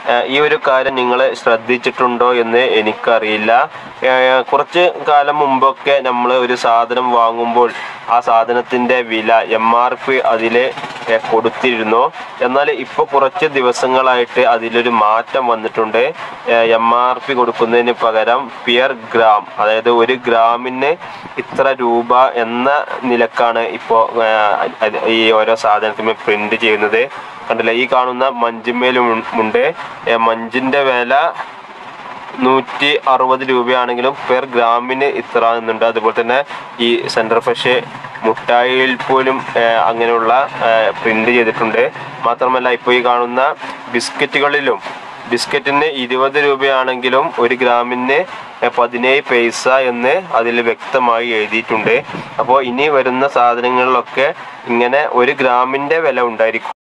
ഏഹ് ഈ ഒരു കാര്യം നിങ്ങൾ ശ്രദ്ധിച്ചിട്ടുണ്ടോ എന്ന് എനിക്കറിയില്ല ഏഹ് കുറച്ച് കാലം മുമ്പൊക്കെ നമ്മൾ ഒരു സാധനം വാങ്ങുമ്പോൾ ആ സാധനത്തിൻ്റെ വില എം ആർ പി അതിൽ കൊടുത്തിരുന്നു എന്നാൽ ഇപ്പോൾ കുറച്ച് ദിവസങ്ങളായിട്ട് അതിലൊരു മാറ്റം വന്നിട്ടുണ്ട് എം ആർ പി കൊടുക്കുന്നതിന് പകരം പിയർ ഗ്രാം അതായത് ഒരു ഗ്രാമിന് ഇത്ര രൂപ എന്ന നിലക്കാണ് ഇപ്പോൾ ഈ ഓരോ സാധനത്തിന്മേൽ പ്രിന്റ് ചെയ്യുന്നത് കണ്ടില്ലേ ഈ കാണുന്ന മഞ്ചിന്മേലും ഉണ്ട് ഏ, മഞ്ചിന്റെ വില നൂറ്റി അറുപത് രൂപയാണെങ്കിലും പെർ ഗ്രാമിന് ഇത്ര എന്നുണ്ട് അതുപോലെ തന്നെ ഈ സെൻറ്റർ ഫ്രഷ് മുട്ടായിയിൽ പോലും ഏ, അങ്ങനെയുള്ള പ്രിന്റ് ചെയ്തിട്ടുണ്ട് മാത്രമല്ല ഇപ്പോൾ ഈ കാണുന്ന ബിസ്ക്കറ്റുകളിലും ബിസ്ക്കറ്റിന് ഇരുപത് രൂപയാണെങ്കിലും ഒരു ഗ്രാമിന് പതിനേഴ് പൈസ എന്ന് അതിൽ വ്യക്തമായി എഴുതിയിട്ടുണ്ട് അപ്പോൾ ഇനി വരുന്ന സാധനങ്ങളിലൊക്കെ ഇങ്ങനെ ഒരു ഗ്രാമിൻ്റെ വില ഉണ്ടായിരിക്കും